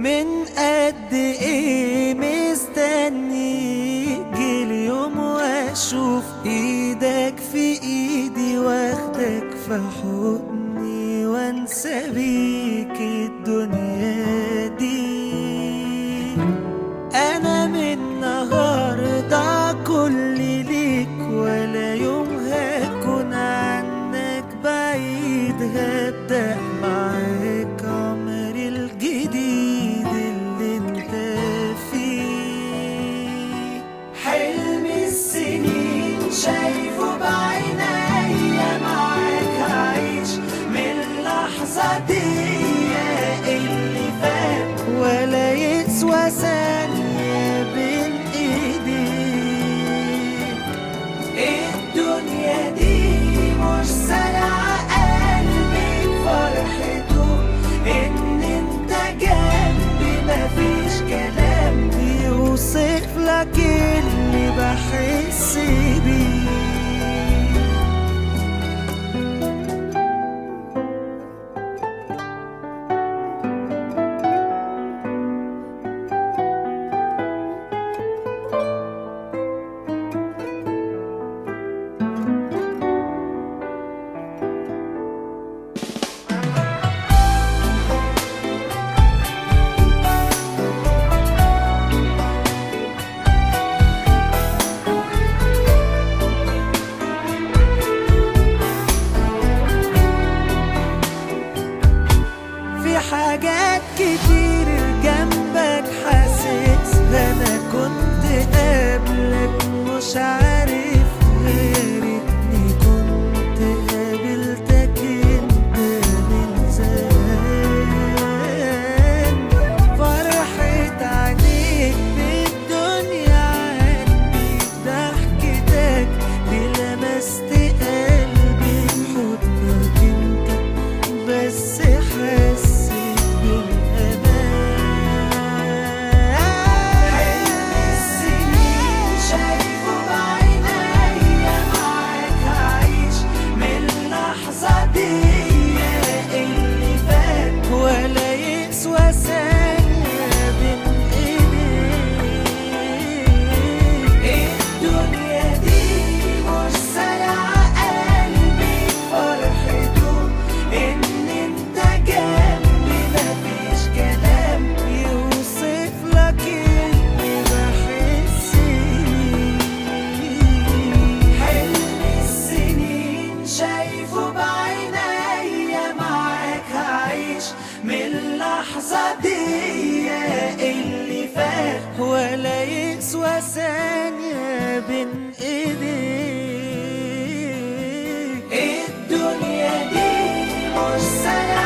من قد ايه مستني يجي اليوم واشوف ايدك في ايدي واخدك في حضني وانسى بيك الدنيا دي انا من النهارده كل ليك ولا يوم هكون عنك بعيد هبدأ معاك عمري الجديد اللي انت فيه حلم السنين شايفه بعينيا معاك هعيش من اللحظة دي اللي فات ولا يسوى ثانية بين ايديك الدنيا دي مش سرعة قلبي فرحته ان انت جنبي مفيش كلام يوصف لك اللي بحس بيه في حاجات كتير جنبك حاسس انا كنت قبلك مش عارف غيرتني كنت قابلتك انت من زمان فرحة عينيك بالدنيا عندي ضحكتك دي لمست قلبي حضنك انت بس حسيت بالأمان حلم السنين شايفه بعينيا معاك هعيش من اللحظة دي اللي فات ولا يسوى ثانية بين ايديك الدنيا دي مش سرعة قلبي فرحته ان انت جنبي مفيش كلام يوصف لك اللي بحس بيه حلم السنين شايفه بعينيا معاك هعيش من اللحظة دي اللي فات ولا يسوى ثانية بين ايديك الدنيا دي مش سنة